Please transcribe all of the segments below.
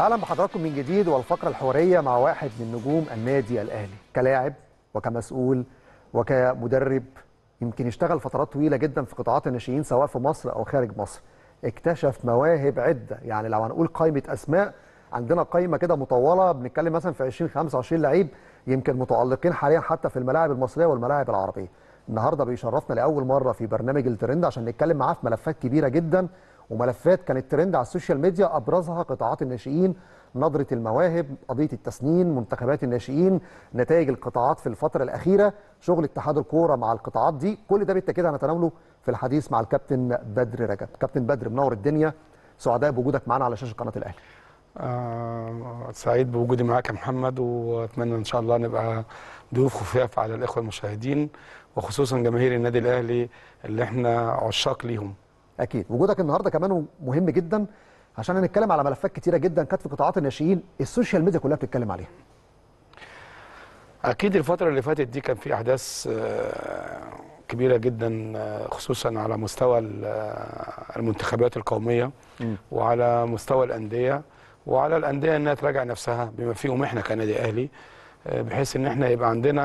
اهلا بحضراتكم من جديد والفقره الحواريه مع واحد من نجوم النادي الاهلي كلاعب وكمسؤول وكمدرب يمكن يشتغل فترات طويله جدا في قطاعات الناشئين سواء في مصر او خارج مصر اكتشف مواهب عده يعني لو هنقول قائمه اسماء عندنا قائمه كده مطوله بنتكلم مثلا في 20 25 لعيب يمكن متالقين حاليا حتى في الملاعب المصريه والملاعب العربيه النهارده بيشرفنا لاول مره في برنامج الترند عشان نتكلم معاه في ملفات كبيره جدا وملفات كانت ترند على السوشيال ميديا ابرزها قطاعات الناشئين نظره المواهب قضيه التسنين منتخبات الناشئين نتائج القطاعات في الفتره الاخيره شغل اتحاد الكوره مع القطاعات دي كل ده بالتاكيد هنتناوله في الحديث مع الكابتن بدر رجب كابتن بدر منور الدنيا سعداء بوجودك معانا على شاشه قناه الاهلي آه سعيد بوجودي معاك يا محمد واتمنى ان شاء الله نبقى ضيوف خفاف على الاخوه المشاهدين وخصوصا جماهير النادي الاهلي اللي احنا عشاق ليهم اكيد وجودك النهارده كمان مهم جدا عشان هنتكلم على ملفات كتيره جدا كانت في قطاعات الناشئين السوشيال ميديا كلها بتتكلم عليها اكيد الفتره اللي فاتت دي كان في احداث كبيره جدا خصوصا على مستوى المنتخبات القوميه م. وعلى مستوى الانديه وعلى الانديه انها تراجع نفسها بما فيهم احنا كنادي اهلي بحيث ان احنا يبقى عندنا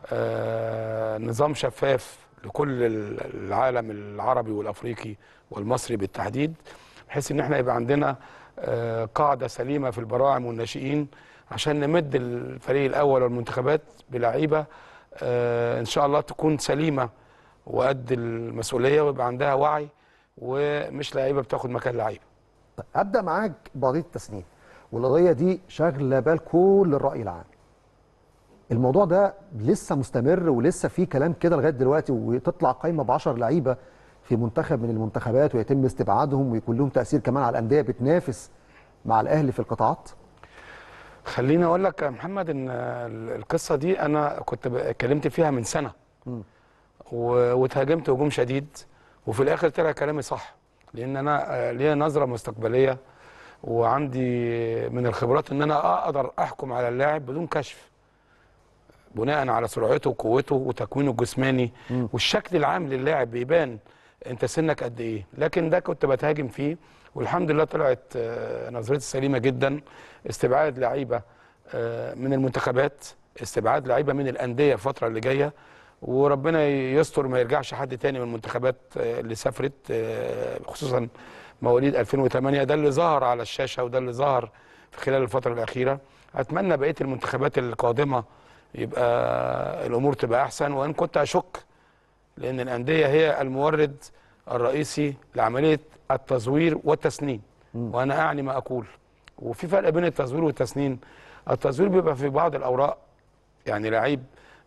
نظام شفاف لكل العالم العربي والافريقي والمصري بالتحديد بحيث ان احنا يبقى عندنا قاعده سليمه في البراعم والناشئين عشان نمد الفريق الاول والمنتخبات بلعيبه ان شاء الله تكون سليمه وقد المسؤوليه ويبقى عندها وعي ومش لعيبه بتاخد مكان لعيبه. طيب ابدا معاك بقضيه التسنين والقضيه دي شاغله بال كل الراي العام. الموضوع ده لسه مستمر ولسه في كلام كده لغايه دلوقتي وتطلع قايمه ب 10 لعيبه في منتخب من المنتخبات ويتم استبعادهم ويكون لهم تاثير كمان على الانديه بتنافس مع الاهلي في القطاعات خليني اقول لك يا محمد ان القصه دي انا كنت اتكلمت فيها من سنه م. واتهاجمت هجوم شديد وفي الاخر طلع كلامي صح لان انا ليا نظره مستقبليه وعندي من الخبرات ان انا اقدر احكم على اللاعب بدون كشف بناء على سرعته وقوته وتكوينه الجسماني م. والشكل العام للاعب بيبان انت سنك قد ايه لكن ده كنت بتهاجم فيه والحمد لله طلعت نظرتي سليمه جدا استبعاد لعيبه من المنتخبات استبعاد لعيبه من الانديه الفتره اللي جايه وربنا يستر ما يرجعش حد تاني من المنتخبات اللي سافرت خصوصا مواليد 2008 ده اللي ظهر على الشاشه وده اللي ظهر في خلال الفتره الاخيره اتمنى بقيه المنتخبات القادمه يبقى الامور تبقى احسن وان كنت اشك لان الانديه هي المورد الرئيسي لعمليه التزوير والتسنين م. وانا اعني ما اقول وفي فرق بين التزوير والتسنين التزوير بيبقى في بعض الاوراق يعني لعيب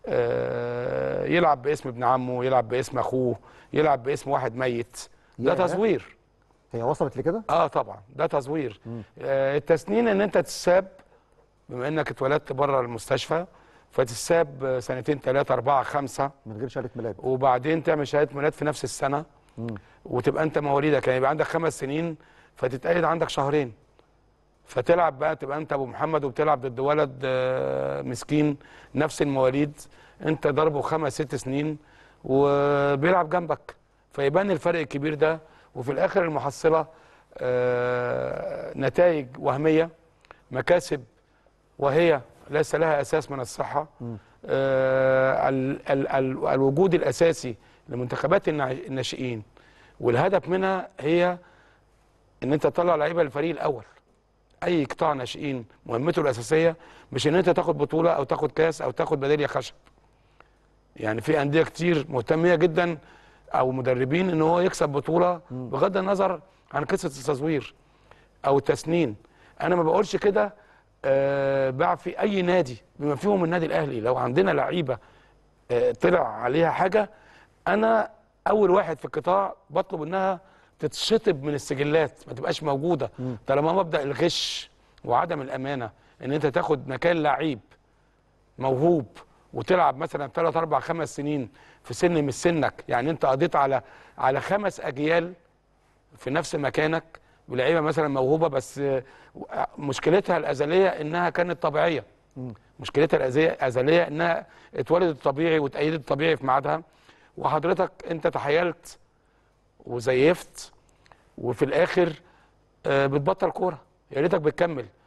آه يلعب باسم ابن عمه يلعب باسم اخوه يلعب باسم واحد ميت ده تزوير هي وصلت لكده اه طبعا ده تزوير آه التسنين ان انت تساب بما انك اتولدت بره المستشفى فتساب سنتين ثلاثة أربعة خمسة من غير شهادة ميلاد وبعدين تعمل شهادة ميلاد في نفس السنة مم. وتبقى أنت مواليدك يعني يبقى عندك خمس سنين فتتقيد عندك شهرين فتلعب بقى تبقى أنت أبو محمد وبتلعب ضد ولد مسكين نفس المواليد أنت ضربه خمس ست سنين وبيلعب جنبك فيبان الفرق الكبير ده وفي الآخر المحصلة نتائج وهمية مكاسب وهي ليس لها اساس من الصحه آه ال ال ال الوجود الاساسي لمنتخبات الناشئين والهدف منها هي ان انت تطلع لعيبه للفريق الاول اي قطاع ناشئين مهمته الاساسيه مش ان انت تاخد بطوله او تاخد كاس او تاخد ميداليه خشب يعني في انديه كتير مهتميه جدا او مدربين ان هو يكسب بطوله بغض النظر عن قصه التزوير او التسنين انا ما بقولش كده آه باع في اي نادي بما فيهم النادي الاهلي لو عندنا لعيبه آه طلع عليها حاجه انا اول واحد في القطاع بطلب انها تتشطب من السجلات ما تبقاش موجوده طالما مبدا الغش وعدم الامانه ان انت تاخد مكان لعيب موهوب وتلعب مثلا 3 4 5 سنين في سن مش سنك يعني انت قضيت على على خمس اجيال في نفس مكانك بلعيبه مثلا موهوبه بس مشكلتها الازليه انها كانت طبيعيه مشكلتها الازليه انها اتولدت طبيعي واتأيدت طبيعي في ميعادها وحضرتك انت تحايلت وزيفت وفي الاخر آه، بتبطل كوره يا ريتك بتكمل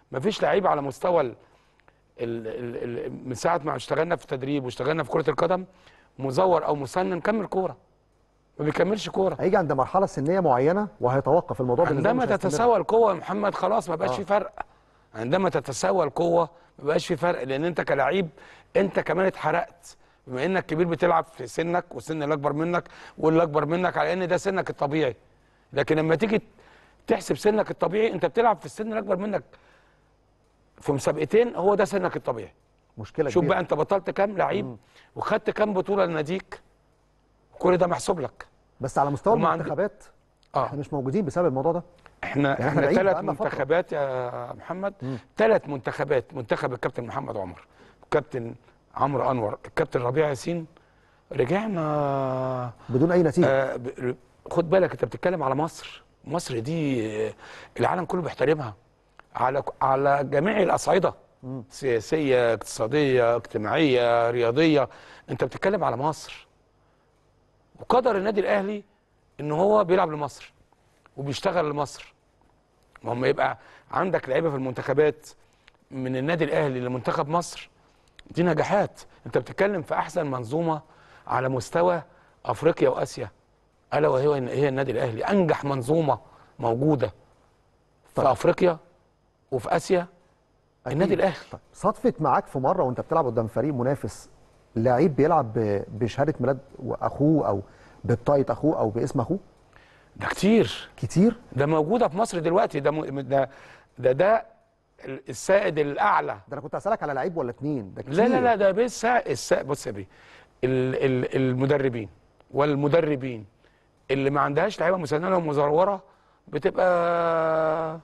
مفيش لعيب على مستوى ال ال ال ال من ساعه ما اشتغلنا في التدريب واشتغلنا في كره القدم مزور او مسنن كمل كوره ما بيكملش كوره هيجي عند مرحله سنيه معينه وهيتوقف الموضوع بالنسبة له عندما مش هيستمر. تتساوى القوه يا محمد خلاص ما بقاش آه. في فرق عندما تتساوى القوه ما بقاش في فرق لان انت كلاعب انت كمان اتحرقت بما انك كبير بتلعب في سنك والسن اللي اكبر منك واللي اكبر منك على ان ده سنك الطبيعي لكن لما تيجي تحسب سنك الطبيعي انت بتلعب في السن اللي اكبر منك في مسابقتين هو ده سنك الطبيعي مشكله شوف كبيره بقى انت بطلت كام لعيب وخدت كام بطوله لناديك كل ده محسوب لك بس على مستوى وما عندي- المنتخبات اه احنا مش موجودين بسبب الموضوع ده احنا يعني احنا احنا بعيد ثلاث بقالنا فترة. منتخبات يا محمد ثلاث منتخبات منتخب الكابتن محمد عمر الكابتن عمرو انور الكابتن ربيع ياسين رجعنا بدون اي نتيجه آه ب- خد بالك انت بتتكلم على مصر مصر دي آه، العالم كله بيحترمها على على جميع الاصعده سياسيه اقتصاديه اجتماعيه رياضيه انت بتتكلم على مصر وقدر النادي الاهلي ان هو بيلعب لمصر وبيشتغل لمصر ما هم يبقى عندك لعيبه في المنتخبات من النادي الاهلي لمنتخب مصر دي نجاحات انت بتتكلم في احسن منظومه على مستوى افريقيا واسيا الا وهي هي النادي الاهلي انجح منظومه موجوده في افريقيا وفي اسيا النادي الاهلي طيب صدفت معاك في مره وانت بتلعب قدام فريق منافس لعيب بيلعب ب- بشهاده ميلاد اخوه او ببطاقه اخوه او باسم اخوه ده كتير كتير ده موجوده في مصر دلوقتي ده م- ده ده, ده السائد الاعلى ده انا كنت اسالك على لعيب ولا اتنين ده كتير لا لا لا ده بس السا... بص يا بيه ال... ال... المدربين والمدربين اللي ما عندهاش لعيبه مسننه ومزوره بتبقى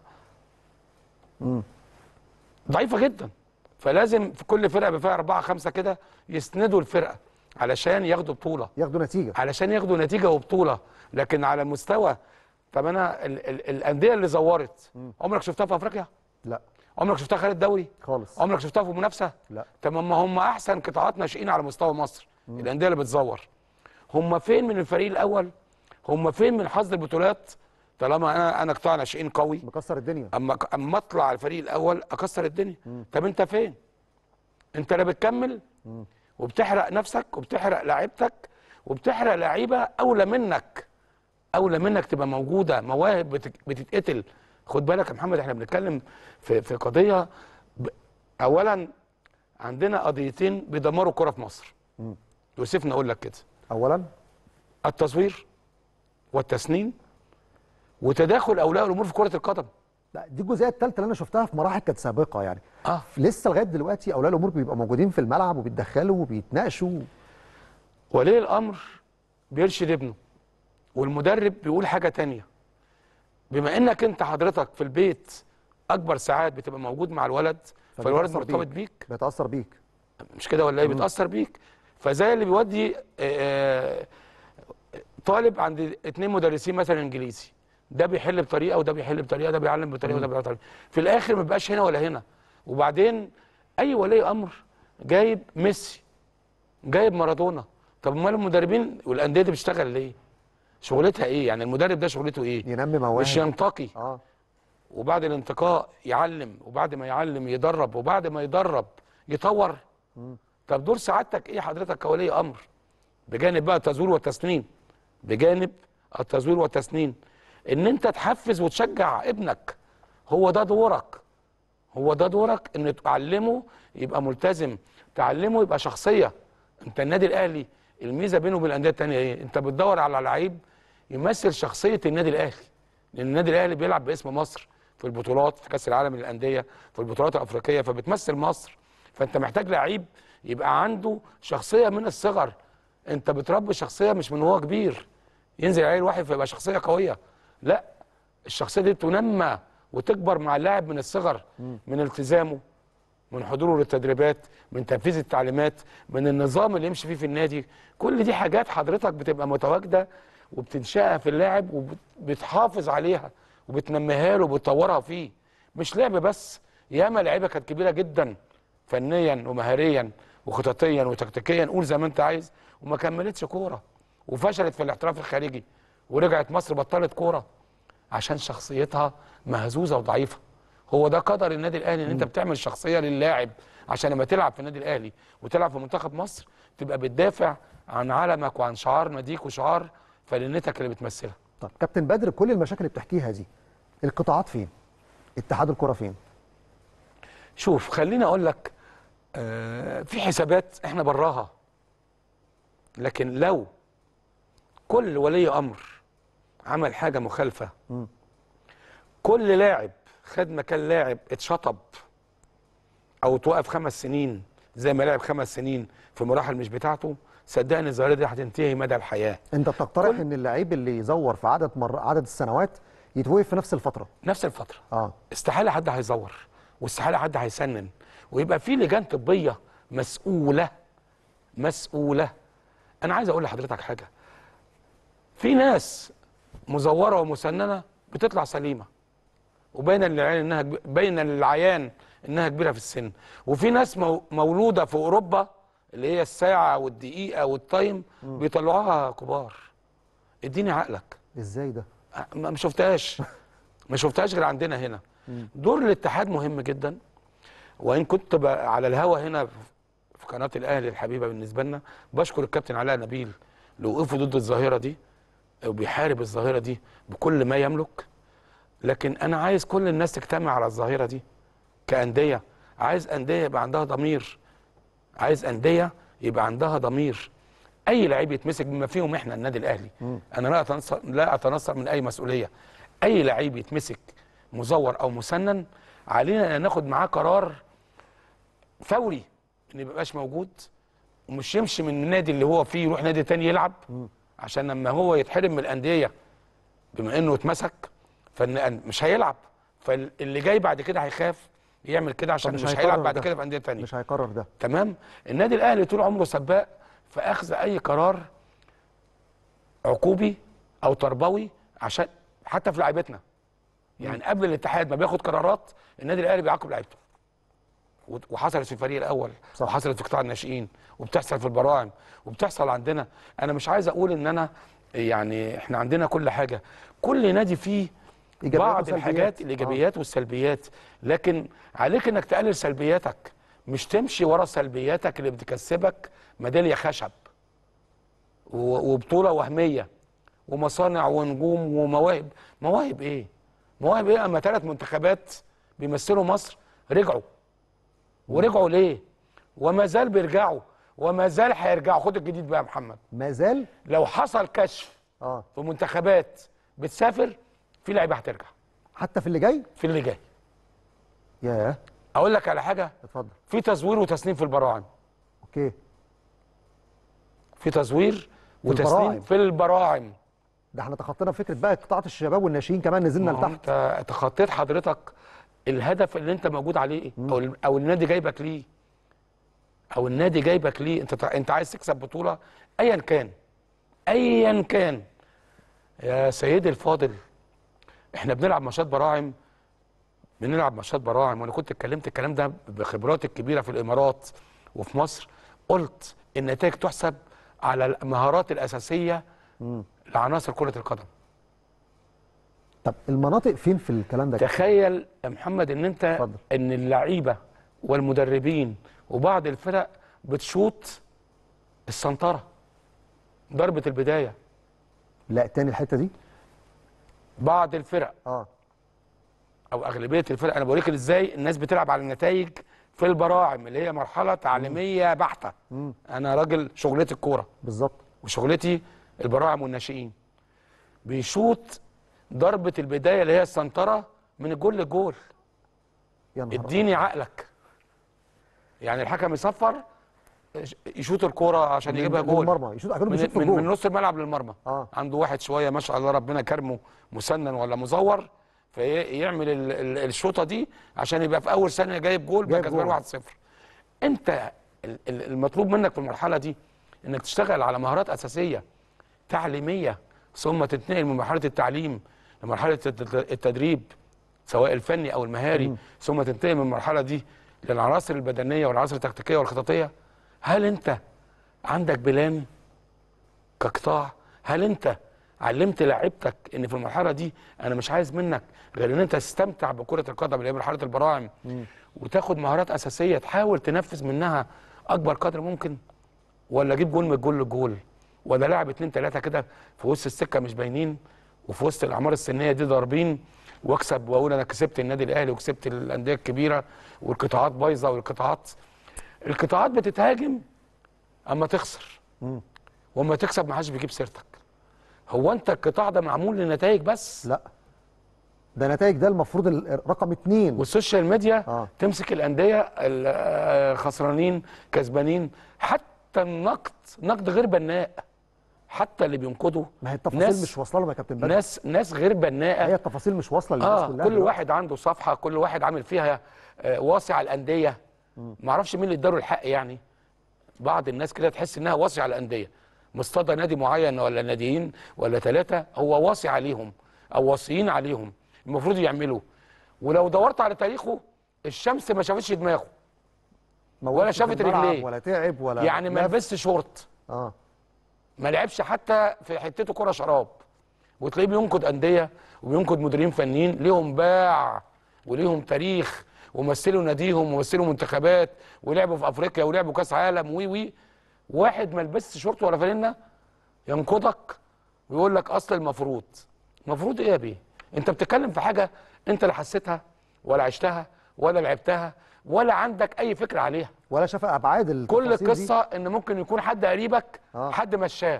ضعيفه جدا فلازم في كل فرقه بيبقى فيها اربعه خمسه كده يسندوا الفرقه علشان ياخدوا بطوله ياخدوا نتيجه علشان ياخدوا نتيجه وبطوله لكن على مستوى طب انا ال... ال... الانديه اللي زورت عمرك شفتها في افريقيا؟ لا عمرك شفتها خارج الدوري؟ خالص عمرك شفتها في منافسه؟ لا طب ما هم احسن قطاعات ناشئين على مستوى مصر الانديه اللي بتزور هم فين من الفريق الاول هم فين من حظ البطولات طالما انا انا قطاع ناشئين قوي مكسر الدنيا اما اما اطلع الفريق الاول اكسر الدنيا طب انت فين انت لا بتكمل وبتحرق نفسك وبتحرق لعيبتك وبتحرق لعيبه اولى منك اولى منك تبقى موجوده مواهب بتك- بتتقتل خد بالك يا محمد احنا بنتكلم في في قضيه ب... اولا عندنا قضيتين بيدمروا الكره في مصر يوسفني اقول لك كده اولا التصوير والتسنين وتداخل اولياء الامور في كره القدم لا دي الجزئيه الثالثه اللي انا شفتها في مراحل كانت سابقه يعني اه لسه لغايه دلوقتي اولياء الامور بيبقوا موجودين في الملعب وبيتدخلوا وبيتناقشوا ولي الامر بيرشد ابنه والمدرب بيقول حاجه تانية بما انك انت حضرتك في البيت اكبر ساعات بتبقى موجود مع الولد فالولد فبيتأثر مرتبط بيك. بيك بيتاثر بيك مش كده ولا ايه بيتاثر بيك فزي اللي بيودي آه، طالب عند اتنين مدرسين مثلا انجليزي ده بيحل بطريقه وده بيحل بطريقه ده بيعلم بطريقه وده بيعلم بطريقه في الاخر ما بيبقاش هنا ولا هنا وبعدين اي ولي امر جايب ميسي جايب مارادونا طب امال المدربين والانديه دي بتشتغل ليه شغلتها ايه يعني المدرب ده شغلته ايه ينمي مواهب مش ينتقي اه وبعد الانتقاء يعلم وبعد ما يعلم يدرب وبعد ما يدرب يطور طب دور سعادتك ايه حضرتك كولي امر بجانب بقى التزوير والتسنين بجانب التزوير والتسنين ان انت تحفز وتشجع ابنك هو ده دورك هو ده دورك ان تعلمه يبقى ملتزم تعلمه يبقى شخصيه انت النادي الاهلي الميزه بينه وبين الانديه التانيه ايه انت بتدور على لعيب يمثل شخصيه النادي الاهلي لان النادي الاهلي بيلعب باسم مصر في البطولات في كاس العالم للانديه في البطولات الافريقيه فبتمثل مصر فانت محتاج لعيب يبقى عنده شخصيه من الصغر انت بتربي شخصيه مش من هو كبير ينزل عيل واحد فيبقى شخصيه قويه لا الشخصيه دي تنمى وتكبر مع اللاعب من الصغر من التزامه من حضوره للتدريبات من تنفيذ التعليمات من النظام اللي يمشي فيه في النادي كل دي حاجات حضرتك بتبقى متواجده وبتنشأها في اللاعب وبتحافظ عليها وبتنميها له وبتطورها فيه مش لعب بس ياما لعيبه كانت كبيره جدا فنيا ومهاريا وخططيا وتكتيكيا قول زي ما انت عايز وما كملتش كوره وفشلت في الاحتراف الخارجي ورجعت مصر بطلت كوره عشان شخصيتها مهزوزه وضعيفه هو ده قدر النادي الاهلي ان انت بتعمل شخصيه للاعب عشان لما تلعب في النادي الاهلي وتلعب في منتخب مصر تبقى بتدافع عن علمك وعن شعار ناديك وشعار فلنتك اللي بتمثلها طب كابتن بدر كل المشاكل اللي بتحكيها دي القطاعات فين اتحاد الكره فين شوف خليني اقول لك آه في حسابات احنا براها لكن لو كل ولي امر عمل حاجه مخالفه كل لاعب خد مكان لاعب اتشطب او توقف خمس سنين زي ما لعب خمس سنين في مراحل مش بتاعته صدقني الظاهره دي هتنتهي مدى الحياه انت بتقترح كل- ان اللعيب اللي يزور في عدد مر... عدد السنوات يتوقف في نفس الفتره نفس الفتره اه استحاله حد هيزور واستحاله حد هيسنن ويبقى في لجان طبيه مسؤوله مسؤوله انا عايز اقول لحضرتك حاجه في ناس مزوره ومسننه بتطلع سليمه وبين للعيان انها كب- بين للعيان انها كبيره في السن وفي ناس مو- مولوده في اوروبا اللي هي الساعه والدقيقه والتايم بيطلعوها كبار اديني عقلك ازاي ده ما ما شفتهاش ما شفتهاش غير عندنا هنا دور الاتحاد مهم جدا وان كنت ب- على الهوا هنا في قناه الاهلي الحبيبه بالنسبه لنا بشكر الكابتن علاء نبيل لوقوفه ضد الظاهره دي وبيحارب الظاهره دي بكل ما يملك لكن انا عايز كل الناس تجتمع على الظاهره دي كانديه عايز انديه يبقى عندها ضمير عايز انديه يبقى عندها ضمير اي لعيب يتمسك بما فيهم احنا النادي الاهلي انا لا اتنصر لا اتنصر من اي مسؤوليه اي لعيب يتمسك مزور او مسنن علينا ان ناخد معاه قرار فوري ان ما يبقاش موجود ومش يمشي من النادي اللي هو فيه يروح نادي تاني يلعب عشان لما هو يتحرم من الانديه بما انه اتمسك فان مش هيلعب فاللي جاي بعد كده هيخاف يعمل كده عشان مش مش, هيقرر هيلعب بعد ده. كده في انديه تانيه مش هيقرر ده تمام النادي الاهلي طول عمره سباق في اخذ اي قرار عقوبي او تربوي عشان حتى في لعيبتنا يعني قبل الاتحاد ما بياخد قرارات النادي الاهلي بيعاقب لعيبته و- وحصلت في الفريق الاول صح. وحصلت في قطاع الناشئين وبتحصل في البراعم وبتحصل عندنا انا مش عايز اقول ان انا يعني احنا عندنا كل حاجه كل نادي فيه إيجابيات بعض وسلبيات. الحاجات الايجابيات والسلبيات لكن عليك انك تقلل سلبياتك مش تمشي ورا سلبياتك اللي بتكسبك ميداليه خشب و- وبطوله وهميه ومصانع ونجوم ومواهب مواهب ايه مواهب ايه اما ثلاث منتخبات بيمثلوا مصر رجعوا ورجعوا ليه وما زال بيرجعوا وما زال هيرجعوا خد الجديد بقى يا محمد ما زال لو حصل كشف اه في منتخبات بتسافر في لعيبه هترجع حتى في اللي جاي في اللي جاي ياه اقول لك على حاجه اتفضل في تزوير وتسنيم في البراعم اوكي في تزوير وتسنيم البراعم. في البراعم ده احنا تخطينا فكره بقى قطاعات الشباب والناشئين كمان نزلنا ما هو لتحت انت تخطيت حضرتك الهدف اللي انت موجود عليه ايه او ال- او النادي جايبك ليه او النادي جايبك ليه انت تع- انت عايز تكسب بطوله ايا كان ايا كان يا سيدي الفاضل احنا بنلعب ماتشات براعم بنلعب ماتشات براعم وانا كنت اتكلمت الكلام ده بخبراتي الكبيره في الامارات وفي مصر قلت النتائج تحسب على المهارات الاساسيه لعناصر كره القدم طب المناطق فين في الكلام ده تخيل يا محمد ان انت اتفضل. ان اللعيبه والمدربين وبعض الفرق بتشوط السنطره ضربه البدايه لا تاني الحته دي بعض الفرق اه او اغلبيه الفرق انا بوريك ازاي الناس بتلعب على النتائج في البراعم اللي هي مرحله تعليميه بحته انا راجل شغلتي الكوره بالظبط وشغلتي البراعم والناشئين بيشوط ضربه البدايه اللي هي السنطره من الجول للجول يا نهار أبيض. اديني عقلك يعني الحكم يصفر يشوط الكوره عشان من- يجيبها من جول المرمى يشوط اكنه من, بيشوط في من, من الجول نص الملعب للمرمى آه. عنده واحد شويه ما شاء الله ربنا كرمه مسنن ولا مزور فيعمل ال- ال- الشوطه دي عشان يبقى في اول ثانيه جايب جول بقى جايب كسبان جول. 1-0 انت ال- ال- المطلوب منك في المرحله دي انك تشتغل على مهارات اساسيه تعليميه ثم تتنقل من مرحله التعليم لمرحله الت- التدريب سواء الفني او المهاري ثم تنتقل من المرحله دي للعناصر البدنيه والعناصر التكتيكيه والخططيه هل انت عندك بلان كقطاع هل انت علمت لعيبتك ان في المرحله دي انا مش عايز منك غير ان انت تستمتع بكره القدم اللي هي مرحله البراعم وتاخد مهارات اساسيه تحاول تنفذ منها اكبر قدر ممكن ولا اجيب جول من الجول للجول ولا لاعب اتنين تلاته كده في وسط السكه مش باينين وفي وسط الاعمار السنيه دي ضاربين واكسب واقول انا كسبت النادي الاهلي وكسبت الانديه الكبيره والقطاعات بايظه والقطاعات القطاعات بتتهاجم اما تخسر واما تكسب ما حدش بيجيب سيرتك هو انت القطاع ده معمول للنتائج بس لا ده نتائج ده المفروض ال- رقم اتنين والسوشيال ميديا آه. آه. تمسك الانديه ال- آه، خسرانين كسبانين حتى النقد نقد غير بناء حتى اللي بينقدوا ما هي التفاصيل ناس مش واصله لهم يا كابتن بدر ناس ناس غير بناءه هي التفاصيل مش واصله للناس اه كلها كل دلوقتي. واحد عنده صفحه كل واحد عامل فيها آه واسع الانديه ما اعرفش مين اللي اداله الحق يعني بعض الناس كده تحس انها واسع على الانديه مصطدى نادي معين ولا ناديين ولا ثلاثه هو واسع عليهم او واصيين عليهم المفروض يعملوا ولو دورت على تاريخه الشمس ما شافتش دماغه ما ولا وقفش في شافت الملعب رجليه. ولا تعب ولا يعني ما لف. لبسش شورت اه ما لعبش حتى في حتته كرة شراب وتلاقيه بينقد أندية وبينقد مديرين فنيين ليهم باع وليهم تاريخ ومثلوا ناديهم ومثلوا منتخبات ولعبوا في أفريقيا ولعبوا كأس عالم وي وي واحد ما لبسش شورت ولا فانلة ينقدك ويقول لك أصل المفروض المفروض إيه يا بيه؟ أنت بتتكلم في حاجة أنت لا حسيتها ولا عشتها ولا لعبتها ولا عندك أي فكرة عليها ولا شاف ابعاد كل التفاصيل دي. القصه ان ممكن يكون حد قريبك آه. حد مشاه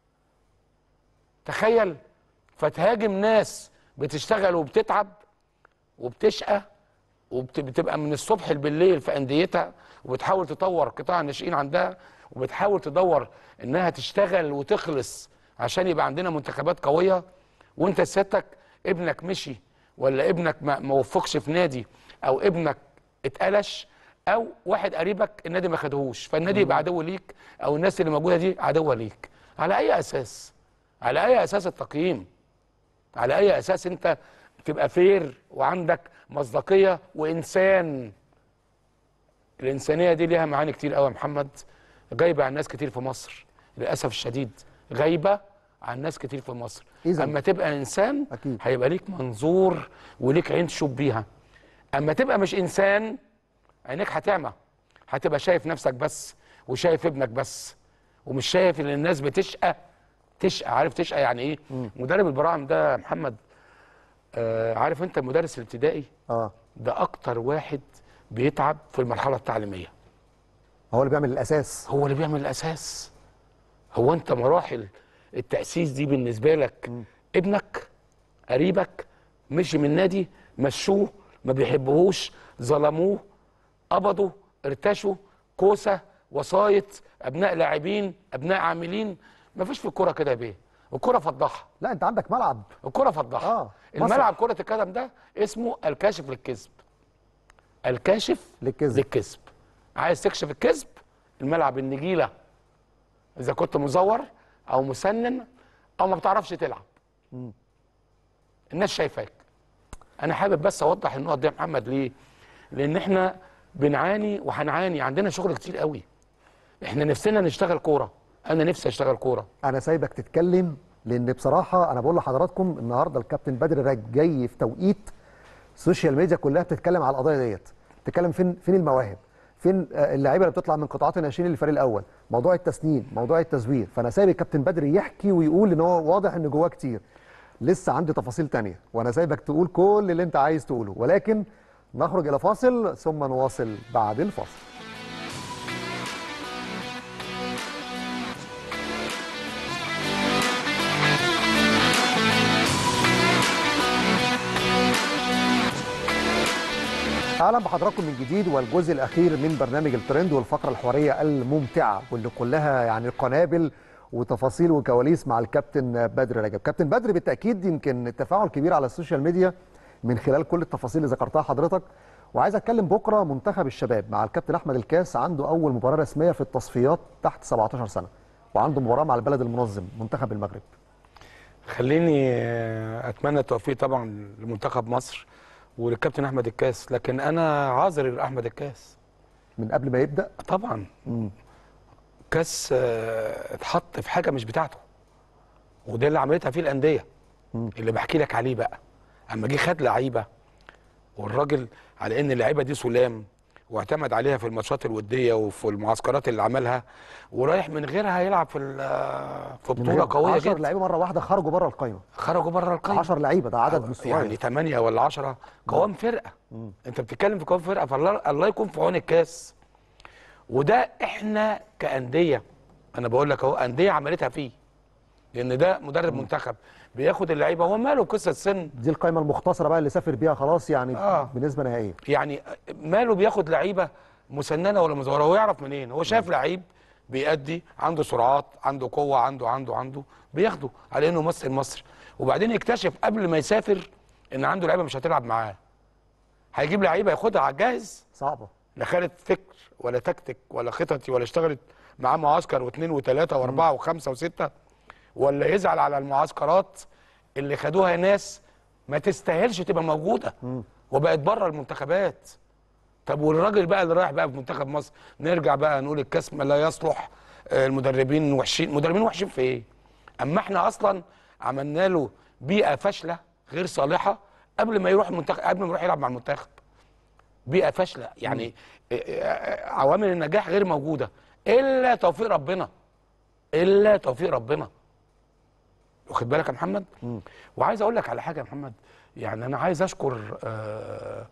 تخيل فتهاجم ناس بتشتغل وبتتعب وبتشقى وبتبقى من الصبح بالليل في انديتها وبتحاول تطور قطاع الناشئين عندها وبتحاول تدور انها تشتغل وتخلص عشان يبقى عندنا منتخبات قويه وانت سيادتك ابنك مشي ولا ابنك ما ما وفقش في نادي او ابنك اتقلش او واحد قريبك النادي ما خدهوش فالنادي يبقى عدو ليك او الناس اللي موجوده دي عدوه ليك على اي اساس على اي اساس التقييم على اي اساس انت تبقى فير وعندك مصداقيه وانسان الانسانيه دي ليها معاني كتير قوي يا محمد غايبه عن ناس كتير في مصر للاسف الشديد غايبه عن ناس كتير في مصر إذن. اما تبقى انسان أكيد. هيبقى ليك منظور وليك عين تشوف بيها اما تبقى مش انسان عينيك هتعمى هتبقى شايف نفسك بس وشايف ابنك بس ومش شايف ان الناس بتشقى تشقى عارف تشقى يعني ايه مدرب البراعم ده يا محمد آه عارف انت المدرس الابتدائي اه ده اكتر واحد بيتعب في المرحله التعليميه هو اللي بيعمل الاساس هو اللي بيعمل الاساس هو انت مراحل التاسيس دي بالنسبه لك ابنك قريبك مشي من نادي مشوه ما بيحبوهوش ظلموه قبضوا ارتشوا كوسه وسايط ابناء لاعبين ابناء عاملين ما فيش في الكوره كده يا بيه الكوره فضحها لا انت عندك ملعب الكرة فضحها آه، آه. الملعب مسرح. كرة القدم ده اسمه الكاشف للكذب الكاشف للكذب. للكذب عايز تكشف الكذب الملعب النجيلة إذا كنت مزور أو مسنن أو ما بتعرفش تلعب الناس شايفاك أنا حابب بس أوضح النقط دي يا محمد ليه؟ لأن إحنا بنعاني وهنعاني عندنا شغل كتير قوي إحنا نفسنا نشتغل كورة أنا نفسي أشتغل كورة انا سايبك تتكلم لان بصراحه انا بقول لحضراتكم النهارده الكابتن بدر راج جاي في توقيت السوشيال ميديا كلها بتتكلم على القضايا ديت بتتكلم فين فين المواهب فين آه، اللعيبه اللي بتطلع من قطاعات الناشئين للفريق الاول موضوع التسنين موضوع التزوير فانا سايب الكابتن بدر يحكي ويقول ان هو واضح ان جواه كتير لسه عندي تفاصيل تانية وانا سايبك تقول كل اللي انت عايز تقوله ولكن نخرج الى فاصل ثم نواصل بعد الفاصل اهلا بحضراتكم من جديد والجزء الاخير من برنامج الترند والفقره الحواريه الممتعه واللي كلها يعني قنابل وتفاصيل وكواليس مع الكابتن بدر رجب كابتن بدر بالتاكيد يمكن التفاعل كبير على السوشيال ميديا من خلال كل التفاصيل اللي ذكرتها حضرتك وعايز اتكلم بكره منتخب الشباب مع الكابتن احمد الكاس عنده اول مباراه رسميه في التصفيات تحت 17 سنه وعنده مباراه مع البلد المنظم منتخب المغرب خليني آه، اتمنى التوفيق طبعا لمنتخب مصر وللكابتن احمد الكاس لكن انا عاذر لاحمد الكاس من قبل ما يبدا طبعا كاس آه، اتحط في حاجه مش بتاعته وده اللي عملتها فيه الانديه اللي بحكي لك عليه بقى اما جه خد لعيبه والراجل على ان اللعيبه دي سلام واعتمد عليها في الماتشات الوديه وفي المعسكرات اللي عملها ورايح من غيرها يلعب في ال- في بطوله قويه 10 جدا لعيبه مره واحده خرجوا بره القايمه خرجوا بره القايمه 10 لعيبه ده عدد مش صغير يعني 8 ولا 10 قوام فرقه انت بتتكلم في قوام فرقه فالله الله يكون في عون الكاس وده احنا كانديه انا بقول لك اهو انديه عملتها فيه لان ده مدرب منتخب بياخد اللعيبه هو ماله بقصه سن دي القايمه المختصره بقى اللي سافر بيها خلاص يعني آه. بنسبه نهائيه يعني ماله بياخد لعيبه مسننه ولا مزوره هو يعرف منين هو شايف لعيب بيأدي عنده سرعات عنده قوه عنده عنده عنده بياخده على انه ممثل مصر وبعدين يكتشف قبل ما يسافر ان عنده لعيبه مش هتلعب معاه هيجيب لعيبه ياخدها على الجاهز صعبه لا خدت فكر ولا تكتيك ولا خططي ولا اشتغلت معاه معسكر واثنين وثلاثه واربعه وخمسه وسته ولا يزعل على المعسكرات اللي خدوها ناس ما تستاهلش تبقى موجوده وبقت بره المنتخبات طب والراجل بقى اللي رايح بقى في منتخب مصر نرجع بقى نقول الكاس ما لا يصلح آه، المدربين وحشين مدربين وحشين في ايه اما احنا اصلا عملنا له بيئه فاشله غير صالحه قبل ما يروح المنتخب قبل ما يروح يلعب مع المنتخب بيئه فاشله يعني آه، آه، عوامل النجاح غير موجوده الا توفيق ربنا الا توفيق ربنا واخد بالك يا محمد وعايز اقول لك على حاجه يا محمد يعني انا عايز اشكر آه،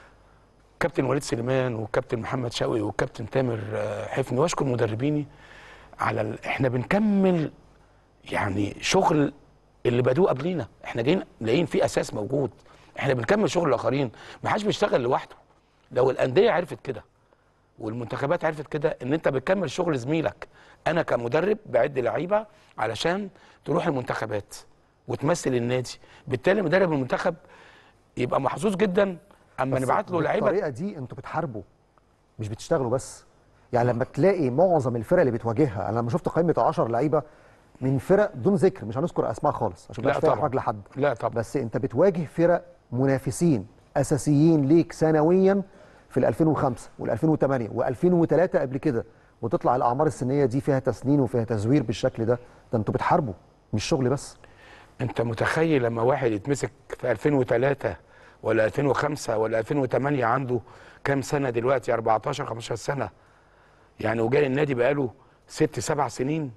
كابتن وليد سليمان والكابتن محمد شوقي والكابتن تامر آه، حفني واشكر مدربيني على ال... احنا بنكمل يعني شغل اللي بدوه قبلينا احنا جايين لاقيين فيه اساس موجود احنا بنكمل شغل الاخرين ما حدش بيشتغل لوحده لو الانديه عرفت كده والمنتخبات عرفت كده ان انت بتكمل شغل زميلك انا كمدرب بعد لعيبه علشان تروح المنتخبات وتمثل النادي بالتالي مدرب المنتخب يبقى محظوظ جدا اما بس نبعت له لعيبه بالطريقه دي انتوا بتحاربوا مش بتشتغلوا بس يعني لما تلاقي معظم الفرق اللي بتواجهها انا لما شفت قائمه 10 لعيبه من فرق دون ذكر مش هنذكر اسماء خالص عشان لا مش فيها طبعا. احراج لحد لا طبعا بس انت بتواجه فرق منافسين اساسيين ليك سنويا في ال 2005 وال 2008 و2003 قبل كده وتطلع الاعمار السنيه دي فيها تسنين وفيها تزوير بالشكل ده ده انتوا بتحاربوا مش شغل بس انت متخيل لما واحد يتمسك في 2003 ولا 2005 ولا 2008 عنده كام سنه دلوقتي 14 15 سنه يعني وجاي النادي بقاله ست سبع سنين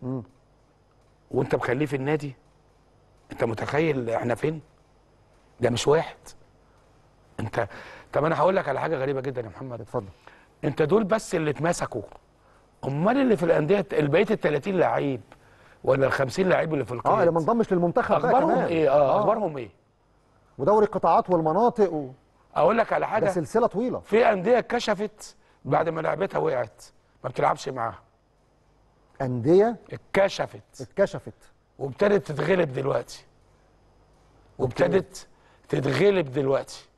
وانت مخليه في النادي انت متخيل احنا فين ده مش واحد انت طب انا هقول لك على حاجه غريبه جدا يا محمد اتفضل انت دول بس اللي اتمسكوا امال اللي في الانديه بقيه ال 30 لعيب ولا ال 50 لعيب اللي في القيد اه اللي ما انضمش للمنتخب بقى اخبارهم كمان. ايه اه اخبارهم ايه ودوري القطاعات والمناطق و... اقول لك على ده حاجه سلسله طويله في انديه اتكشفت بعد ما لعبتها وقعت ما بتلعبش معاها انديه اتكشفت اتكشفت وابتدت تتغلب دلوقتي وابتدت تتغلب دلوقتي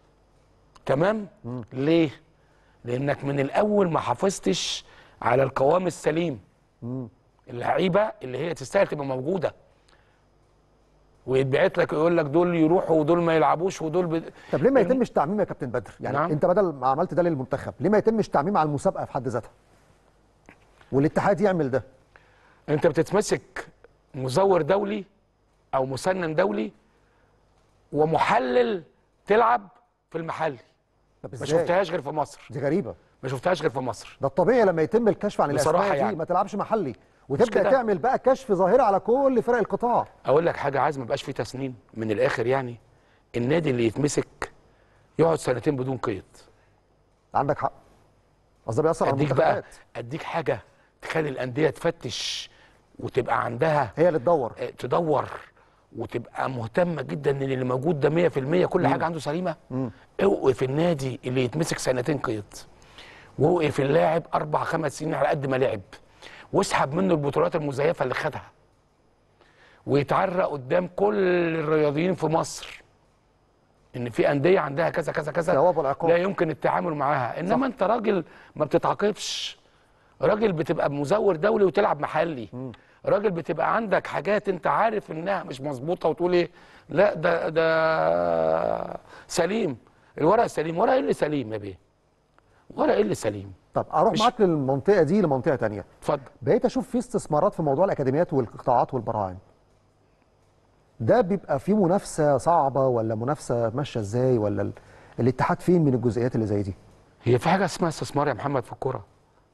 تمام ليه لانك من الاول ما حافظتش على القوام السليم اللعيبه اللي هي تستاهل تبقى موجوده ويتبعت لك يقول لك دول يروحوا ودول ما يلعبوش ودول ب... طب ليه ما يتمش تعميم يا كابتن بدر يعني نعم. نعم. انت بدل ما عملت ده للمنتخب ليه ما يتمش تعميم على المسابقه في حد ذاتها والاتحاد يعمل ده انت بتتمسك مزور دولي او مسنن دولي ومحلل تلعب في المحلي طب ما ازاي شفتهاش غير في مصر دي غريبه ما شفتهاش غير في مصر ده الطبيعي لما يتم الكشف عن بصراحة الاسماء دي يعني. ما تلعبش محلي وتبدا كده. تعمل بقى كشف ظاهره على كل فرق القطاع اقول لك حاجه عايز ما يبقاش فيه تسنين من الاخر يعني النادي اللي يتمسك يقعد سنتين بدون قيد عندك حق اصل ده بيأثر على اديك بقى المنتخبات اديك حاجه تخلي الانديه تفتش وتبقى عندها هي اللي تدور آه، تدور وتبقى مهتمه جدا ان اللي موجود ده 100% كل حاجه عنده سليمه اوقف النادي اللي يتمسك سنتين قيد واوقف اللاعب اربع خمس سنين على قد ما لعب واسحب منه البطولات المزيفه اللي خدها ويتعرى قدام كل الرياضيين في مصر ان في انديه عندها كذا كذا كذا ثواب والعقاب. لا يمكن التعامل معاها انما انت راجل ما بتتعاقبش راجل بتبقى مزور دولي وتلعب محلي راجل بتبقى عندك حاجات انت عارف انها مش مظبوطه وتقول ايه لا ده ده سليم الورق سليم ورق ايه اللي سليم يا بيه ورق ايه اللي سليم طب اروح مش- معاك للمنطقه دي لمنطقه تانية اتفضل بقيت اشوف في استثمارات في موضوع الاكاديميات والقطاعات والبراعم ده بيبقى فيه منافسه صعبه ولا منافسه ماشيه ازاي ولا ال... الاتحاد فين من الجزئيات اللي زي دي هي في حاجه اسمها استثمار يا محمد في الكوره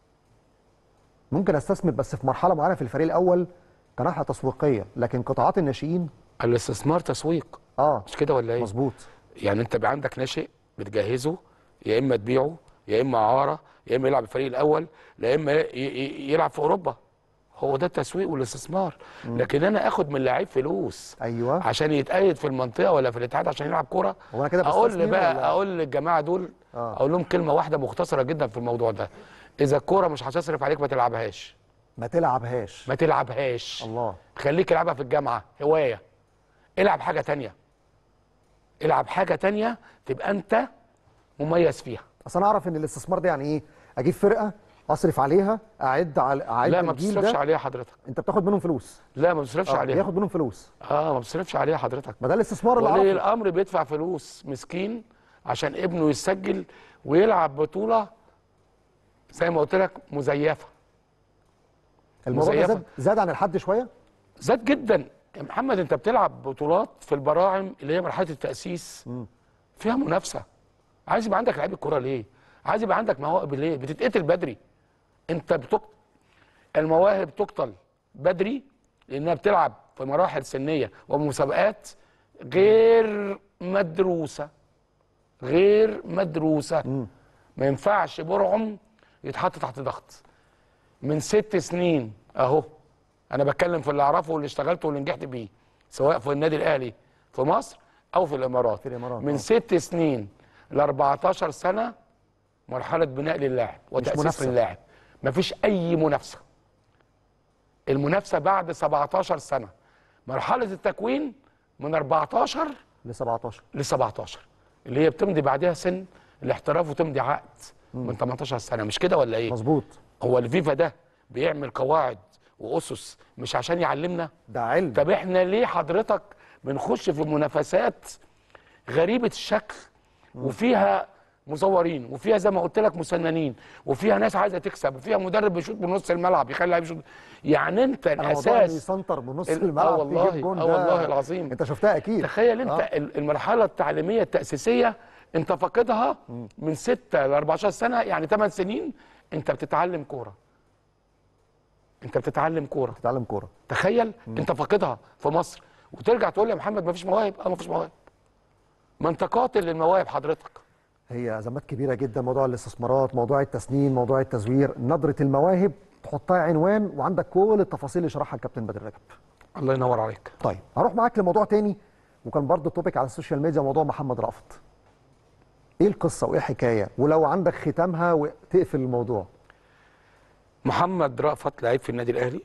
ممكن استثمر بس في مرحله معينه في الفريق الاول كناحيه تسويقيه لكن قطاعات الناشئين الاستثمار تسويق اه مش كده ولا ايه مظبوط يعني انت بقى عندك ناشئ بتجهزه يا اما تبيعه يا اما اعاره يا اما يلعب الفريق الاول يا اما ي- ي- يلعب في اوروبا هو ده التسويق والاستثمار لكن انا اخد من لعيب فلوس ايوه عشان يتقيد في المنطقه ولا في الاتحاد عشان يلعب كوره هو انا كده اقول بستثمر بقى ولا- اقول للجماعه دول آه. اقول لهم كلمه واحده مختصره جدا في الموضوع ده اذا الكوره مش هتصرف عليك ما تلعبهاش ما تلعبهاش ما تلعبهاش الله خليك العبها في الجامعه هوايه العب حاجه تانية العب حاجه تانية تبقى انت مميز فيها اصل انا اعرف ان الاستثمار ده يعني ايه اجيب فرقه اصرف عليها اعد على اعد لا ما الجيل بتصرفش ده عليها حضرتك انت بتاخد منهم فلوس لا ما بتصرفش آه، عليها بياخد منهم فلوس اه ما بتصرفش عليها حضرتك ما ده الاستثمار اللي ولي اعرفه الامر بيدفع فلوس مسكين عشان ابنه يسجل ويلعب بطوله زي ما قلت لك مزيفه الموضوع ده مزيفة. زاد, زاد عن الحد شويه زاد جدا يا محمد انت بتلعب بطولات في البراعم اللي هي مرحله التاسيس فيها منافسه عايز يبقى عندك لعيبه كوره ليه عايز يبقى عندك مواهب ليه بتتقتل بدري انت بتق... المواهب تقتل بدري لانها بتلعب في مراحل سنيه ومسابقات غير مدروسه غير مدروسه ما ينفعش برعم يتحط تحت ضغط من ست سنين اهو انا بتكلم في اللي اعرفه واللي اشتغلته واللي نجحت بيه سواء في النادي الاهلي في مصر او في الامارات في الإمارات، من آه. ست سنين ل 14 سنه مرحله بناء للاعب وتاسيس منافسة. للاعب مفيش اي منافسه المنافسه بعد 17 سنه مرحله التكوين من 14 ل 17 ل 17 اللي هي بتمضي بعدها سن الاحتراف وتمضي عقد من 18 سنه مش كده ولا ايه مظبوط هو الفيفا ده بيعمل قواعد واسس مش عشان يعلمنا ده علم طب احنا ليه حضرتك بنخش في منافسات غريبه الشكل وفيها مزورين وفيها زي ما قلت لك مسننين وفيها ناس عايزه تكسب وفيها مدرب بيشوط من نص الملعب يخلي اللعيب يشوط يعني انت انا موضوع إنه الاساس يسنتر من نص ال- الملعب آه والله، يجيب جون آه ده والله العظيم. انت شفتها اكيد تخيل انت آه. ال- المرحله التعليميه التاسيسيه انت فاقدها من 6 ل 14 سنه يعني 8 سنين انت بتتعلم كوره انت بتتعلم كوره تتعلم كوره تخيل انت فاقدها في مصر وترجع تقول لي يا محمد ما فيش مواهب اه ما فيش مواهب ما انت قاتل للمواهب حضرتك هي ازمات كبيره جدا موضوع الاستثمارات موضوع التسنين موضوع التزوير نظره المواهب تحطها عنوان وعندك كل التفاصيل اللي شرحها الكابتن بدر رجب الله ينور عليك طيب هروح معاك لموضوع تاني وكان برضه توبيك على السوشيال ميديا موضوع محمد رأفت ايه القصه وايه الحكايه ولو عندك ختامها وتقفل الموضوع محمد رأفت لعيب في النادي الاهلي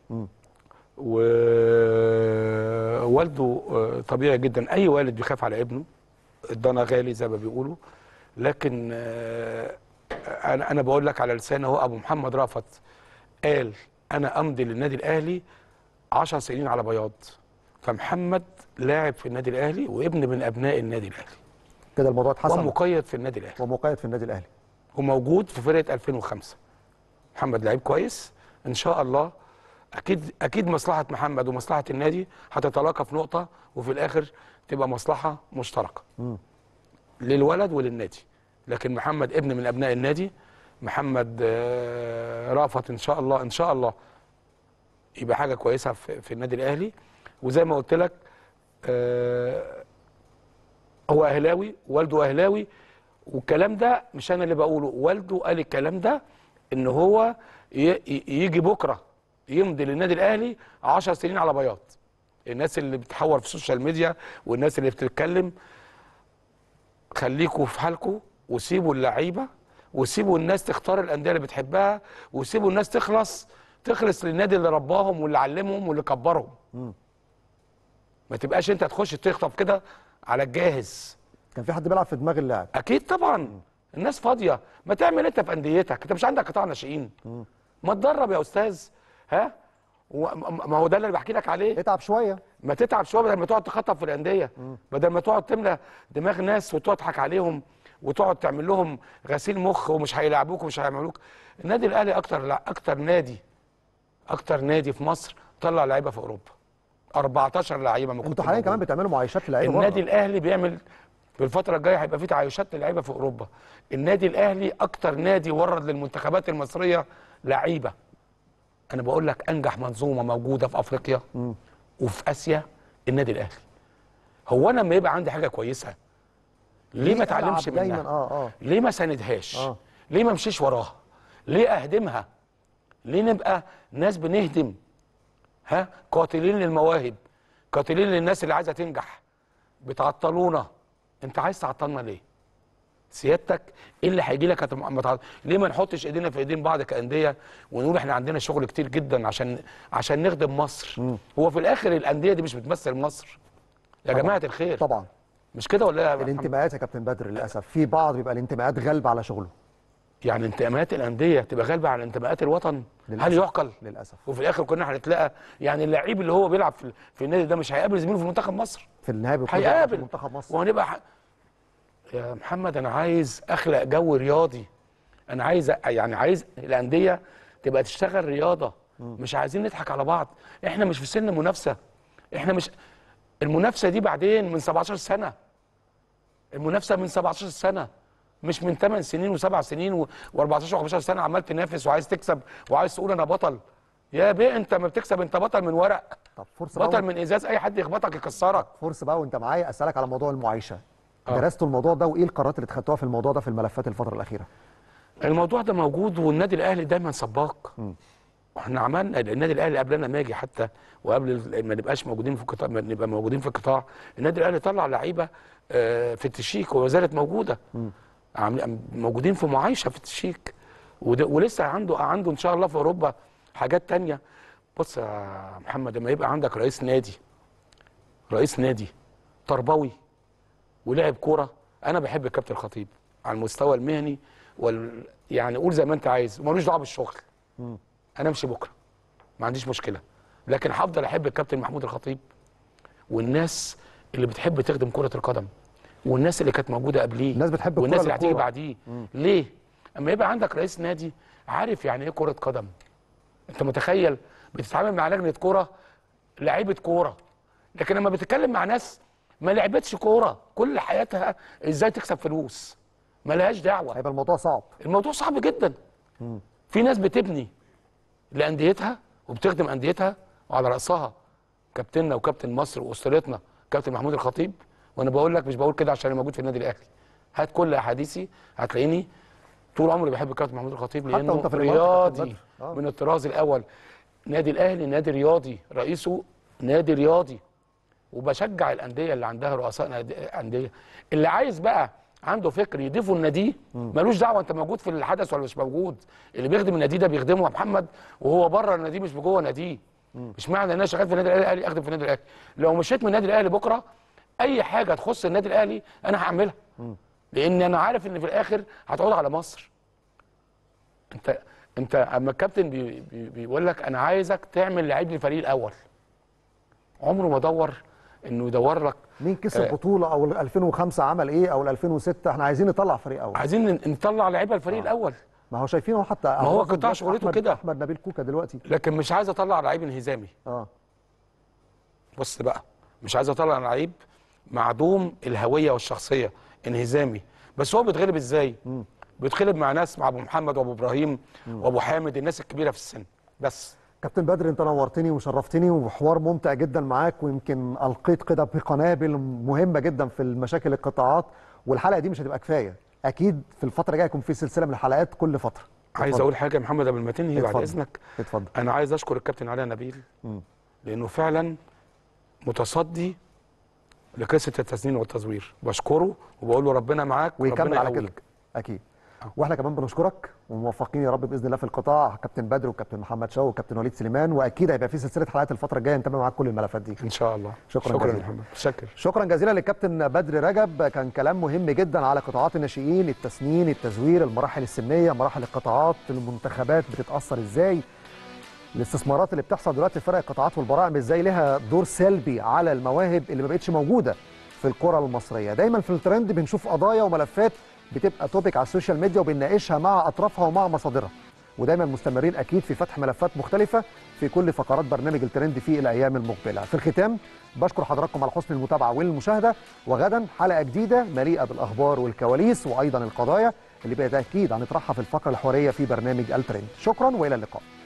ووالده آه، طبيعي جدا اي والد بيخاف على ابنه الضنا غالي زي ما بيقولوا لكن آه، انا انا بقول لك على لسان اهو ابو محمد رأفت قال انا امضي للنادي الاهلي 10 سنين على بياض فمحمد لاعب في النادي الاهلي وابن من ابناء النادي الاهلي كده الموضوع اتحسن ومقيد في النادي الاهلي ومقيد في النادي الاهلي وموجود في فرقه 2005 محمد لعيب كويس ان شاء الله اكيد اكيد مصلحه محمد ومصلحه النادي هتتلاقى في نقطه وفي الاخر تبقى مصلحه مشتركه للولد وللنادي لكن محمد ابن من ابناء النادي محمد آه، رأفت ان شاء الله ان شاء الله يبقى حاجه كويسه في, في النادي الاهلي وزي ما قلت لك آه، هو اهلاوي والده اهلاوي والكلام ده مش انا اللي بقوله والده قال الكلام ده ان هو ي- ي- يجي بكره يمضي للنادي الاهلي 10 سنين على بياض الناس اللي بتحور في السوشيال ميديا والناس اللي بتتكلم خليكوا في حالكوا وسيبوا اللعيبه وسيبوا الناس تختار الانديه اللي بتحبها وسيبوا الناس تخلص تخلص للنادي اللي رباهم واللي علمهم واللي كبرهم ما تبقاش انت تخش تخطف كده على الجاهز كان في حد بيلعب في دماغ اللاعب اكيد طبعا الناس فاضيه ما تعمل انت في انديتك انت مش عندك قطاع ناشئين ما تدرب يا استاذ ها و- م- ما هو ده اللي بحكي لك عليه اتعب شويه ما تتعب شويه بدل ما تقعد تخطط في الانديه بدل ما تقعد تملى دماغ ناس وتقعد تضحك عليهم وتقعد تعمل لهم غسيل مخ ومش هيلعبوك ومش هيعملوك النادي الاهلي اكتر لا اكتر نادي اكتر نادي في مصر طلع لعيبه في اوروبا 14 لعيبه ما كنت انتوا حاليا موجود. كمان بتعملوا معايشات للعيبه النادي بره. الاهلي بيعمل في الفتره الجايه هيبقى في تعايشات للعيبه في اوروبا النادي الاهلي اكتر نادي ورد للمنتخبات المصريه لعيبه انا بقول لك انجح منظومه موجوده في افريقيا وفي اسيا النادي الاهلي هو انا لما يبقى عندي حاجه كويسه ليه ما اتعلمش ألعب دايما منها اه اه ليه ما ساندهاش آه. ليه ما امشيش وراها ليه اهدمها ليه نبقى ناس بنهدم ها قاتلين للمواهب قاتلين للناس اللي عايزه تنجح بتعطلونا انت عايز تعطلنا ليه سيادتك ايه اللي هيجي لك هتم- أما تعط- ليه ما نحطش ايدينا في ايدين بعض كانديه ونقول احنا عندنا شغل كتير جدا عشان عشان نخدم مصر هو في الاخر الانديه دي مش بتمثل مصر يا طبعاً. جماعه الخير طبعا مش كده ولا إيه يا محمد؟ الانتماءات يا كابتن بدر للاسف في بعض بيبقى الانتماءات غالبه على شغله يعني انتماءات الانديه تبقى غالبه على انتماءات الوطن هل للأسف. يعقل للاسف وفي الاخر كنا هنتلاقى يعني اللعيب اللي هو بيلعب في, في النادي ده مش هيقابل زميله في منتخب مصر في النهايه بيكون بيلعب في هيقابل منتخب مصر وهنبقى ح... يا محمد انا عايز اخلق جو رياضي انا عايز أ- يعني عايز الانديه تبقى تشتغل رياضه مش عايزين نضحك على بعض احنا مش في سن منافسه احنا مش المنافسه دي بعدين من 17 سنه المنافسه من 17 سنه مش من 8 سنين و7 سنين و14 و15 سنه عمال تنافس وعايز تكسب وعايز تقول انا بطل يا بيه انت ما بتكسب انت بطل من ورق طب فرصه بقى بطل من ازاز اي حد يخبطك يكسرك فرصه بقى وانت معايا اسالك على موضوع المعايشه آه. درستوا الموضوع ده وايه القرارات اللي اتخذتوها في الموضوع ده في الملفات الفتره الاخيره الموضوع ده موجود والنادي الاهلي دايما سباق احنا عملنا النادي الاهلي قبل ما اجي حتى وقبل ال- ما نبقاش موجودين في القطاع ما نبقى موجودين في القطاع النادي الاهلي طلع لعيبه آه، في التشيك وما زالت موجوده عامل- موجودين في معايشه في التشيك وده ولسه عنده عنده ان شاء الله في اوروبا حاجات تانية بص يا محمد لما يبقى عندك رئيس نادي رئيس نادي تربوي ولعب كوره انا بحب الكابتن الخطيب على المستوى المهني وال يعني قول زي ما انت عايز ومالوش دعوه بالشغل انا امشي بكره ما عنديش مشكله لكن هفضل احب الكابتن محمود الخطيب والناس اللي بتحب تخدم كره القدم والناس اللي كانت موجوده قبليه الناس بتحب الكرة والناس اللي هتيجي للكورة. بعديه ليه اما يبقى عندك رئيس نادي عارف يعني ايه كره قدم انت متخيل بتتعامل مع لجنه كوره لعيبه كوره لكن لما بتتكلم مع ناس ما لعبتش كوره كل حياتها ازاي تكسب فلوس ما لهاش دعوه هيبقى الموضوع صعب الموضوع صعب جدا في ناس بتبني لانديتها وبتخدم انديتها وعلى راسها كابتننا وكابتن مصر واسطورتنا كابتن محمود الخطيب وانا بقول لك مش بقول كده عشان انا موجود في النادي الاهلي هات كل احاديثي هتلاقيني طول عمري بحب الكابتن محمود الخطيب حتى لانه وأنت في الإمارات يا كابتن رياضي بدر. آه. من الطراز الاول نادي الاهلي نادي رياضي رئيسه نادي رياضي وبشجع الانديه اللي عندها رؤساء نادي- انديه اللي عايز بقى عنده فكر يضيفه النادي ملوش دعوه انت موجود في الحدث ولا مش موجود اللي بيخدم النادي ده بيخدمه يا محمد وهو بره النادي مش جوه ناديه مش معنى ان انا شغال في النادي الاهلي اخدم في النادي الاهلي لو مشيت من النادي الاهلي بكره اي حاجه تخص النادي الاهلي انا هعملها لان انا عارف ان في الاخر هتعود على مصر انت انت اما الكابتن بي بي بيقول لك انا عايزك تعمل لعيب للفريق الاول عمره ما دور انه يدور لك مين كسب آه. بطوله او ال 2005 عمل ايه او ال 2006 احنا عايزين نطلع فريق اول عايزين ن- نطلع لعيبه الفريق الاول ما هو شايفينه حتى ما هو قطاع شغلته كده. احمد نبيل كوكا دلوقتي لكن مش عايز اطلع لعيب انهزامي اه بص بقى مش عايز اطلع لعيب معدوم الهويه والشخصيه انهزامي بس هو بيتغلب ازاي بيتغلب مع ناس مع ابو محمد وابو ابراهيم وابو حامد الناس الكبيره في السن بس كابتن بدر انت نورتني وشرفتني وحوار ممتع جدا معاك ويمكن القيت كده بقنابل مهمه جدا في المشاكل القطاعات والحلقه دي مش هتبقى كفايه اكيد في الفتره الجايه هيكون في سلسله من الحلقات كل فتره عايز اتفضل. اقول حاجه يا محمد قبل ما تنهي بعد اتفضل. اذنك اتفضل انا عايز اشكر الكابتن علي نبيل لانه فعلا متصدي لقصه التسنين والتزوير بشكره وبقول له ربنا معاك ويكمل وربنا على كده يقويك. اكيد واحنا كمان بنشكرك وموفقين يا رب باذن الله في القطاع كابتن بدر وكابتن محمد شوقي وكابتن وليد سليمان واكيد هيبقى في سلسله حلقات الفتره الجايه نتابع معاك كل الملفات دي ان شاء الله شكراً شكرا يا جزيلاً. محمد شكر شكرا جزيلا للكابتن بدر رجب كان كلام مهم جدا على قطاعات الناشئين التسنين التزوير المراحل السنيه مراحل القطاعات المنتخبات بتتاثر ازاي الاستثمارات اللي بتحصل دلوقتي في فرق القطاعات والبراعم ازاي لها دور سلبي على المواهب اللي ما بقتش موجوده في الكره المصريه دايما في الترند بنشوف قضايا وملفات بتبقى توبيك على السوشيال ميديا وبنناقشها مع اطرافها ومع مصادرها ودايما مستمرين اكيد في فتح ملفات مختلفه في كل فقرات برنامج الترند في الايام المقبله في الختام بشكر حضراتكم على حسن المتابعه والمشاهده وغدا حلقه جديده مليئه بالاخبار والكواليس وايضا القضايا اللي بالتاكيد هنطرحها في الفقره الحواريه في برنامج الترند شكرا والى اللقاء